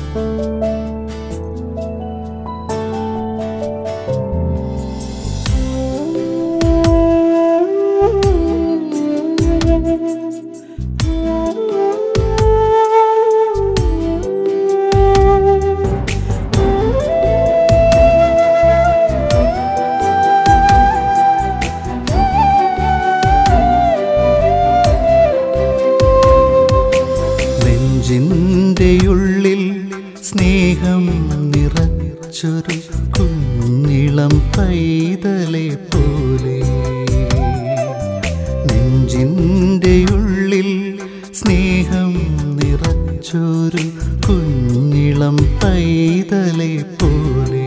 നെഞ്ചിൻ്റെയുള്ളിൽ സ്നേഹം നിറച്ചൊരു കുഞ്ഞിളം പൈതലെ പോലെ നെഞ്ചിൻ്റെയുള്ളിൽ സ്നേഹം നിറച്ചൊരു കുഞ്ഞിളം പൈതലെ പോലെ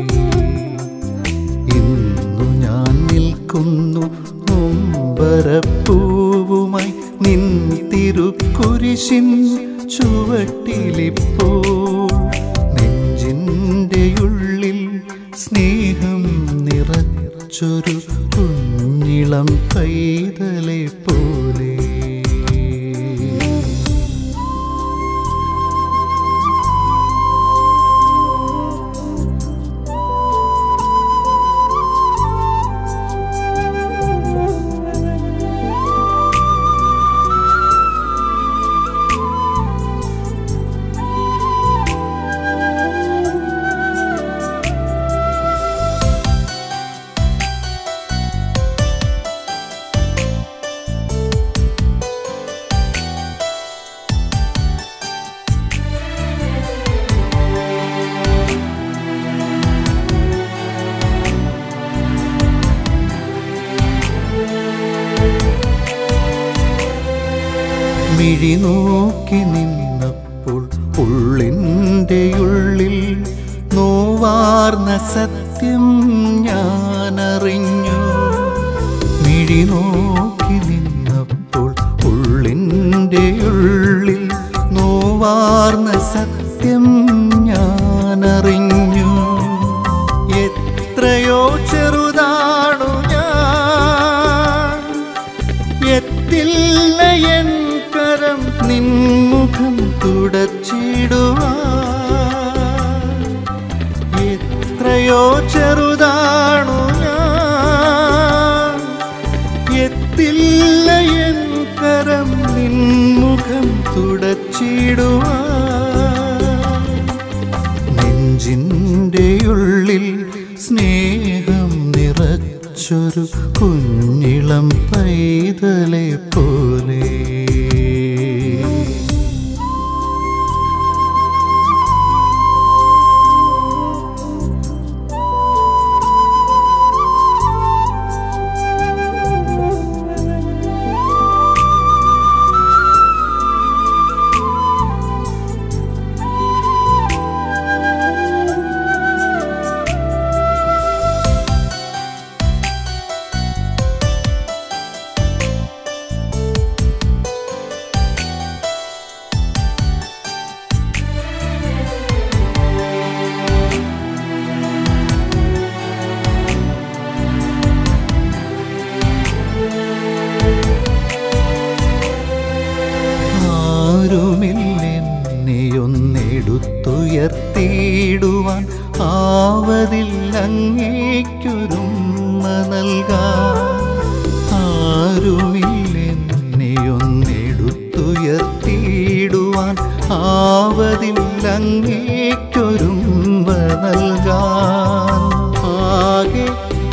ഇന്നു ഞാൻ നിൽക്കുന്നു നൊമ്പരപ്പൂവുമായി നിൻ തിരുക്കുരിശിൻ ചുവട്ടിലിപ്പോൾ നെഞ്ചിൻ്റെയുള്ളിൽ സ്നേഹം നിറച്ചൊരു കുഞ്ഞിളം പൈതലെ പോലെ മിഴി നോക്കി നിന്നപ്പോൾ ഉള്ളിൻ്റെ ഉള്ളിൽ നോവാർന്ന സത്യം ഞാനറിഞ്ഞു മിഴി നോക്കി നിന്നപ്പോൾ ഉള്ളിൻ്റെ ഉള്ളിൽ നോവാർന്ന സത്യം ഞാനറിഞ്ഞു എത്രയോ ചെറുതാണു ഞാൻ എത്തില്ല എൻ കരം നിൻമുഖം തുടച്ചിടുവാൻ എത്രയോ ചെറുതാണു ഞാൻ എത്തില്ല എൻ കരം നിൻമുഖം തുടച്ചിടുവാൻ നെഞ്ചിൻ്റെ ഉള്ളിൽ സ്നേഹം നിറച്ചൊരു കുഞ്ഞിളം പൈതലെ പോലെ ആരുമില്ലെന്നെയൊന്നെടുത്തുയർത്തിയിടുവാൻ ആവതിൽ അങ്ങേക്കൊരുമ്മ നൽകാൻ ആരുമില്ലെന്നെയൊന്നെടുത്തുയർത്തിയിടുവാൻ ആവതിൽ അങ്ങേക്കൊരുമ്മ നൽകാൻ ആകെ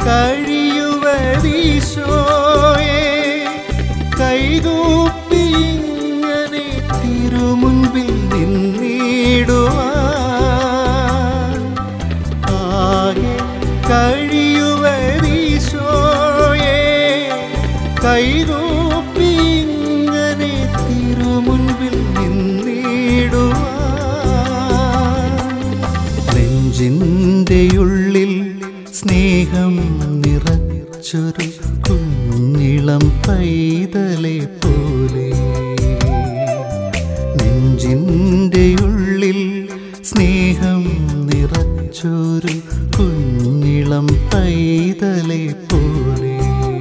കഴിയുവതീശോയെ കൈകൂപ്പി ഇങ്ങനെ തിരുമുൻപിൽ നിന്നിടുവാൻ ആകെ കഴിയുവതീശോയെ കൈകൂപ്പി ഇങ്ങനെ തിരുമുൻപിൽ നിന്നിടുവാൻ നെഞ്ചിൻ്റെ ഉള്ളിൽ സ്നേഹം നിറച്ചൊരു കുഞ്ഞിളം പൈതലെ പോലെ നെഞ്ചിൻ്റെ ഉള്ളിൽ സ്നേഹം നിറച്ചൊരു കുഞ്ഞിളം പൈതലെ പോലെ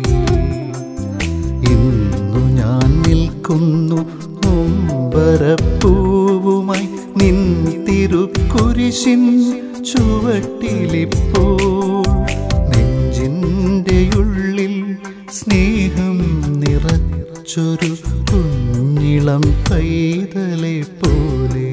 ഇന്നു ഞാൻ നിൽക്കുന്നു നൊമ്പരപ്പൂവുമായി നിൻ തിരു കുരിശിൻ ചുവട്ടിലിപ്പോൾ നെഞ്ചിൻ്റെ ഉള്ളിൽ സ്നേഹം നിറച്ചൊരു കുഞ്ഞിളം പൈതലെ പോലെ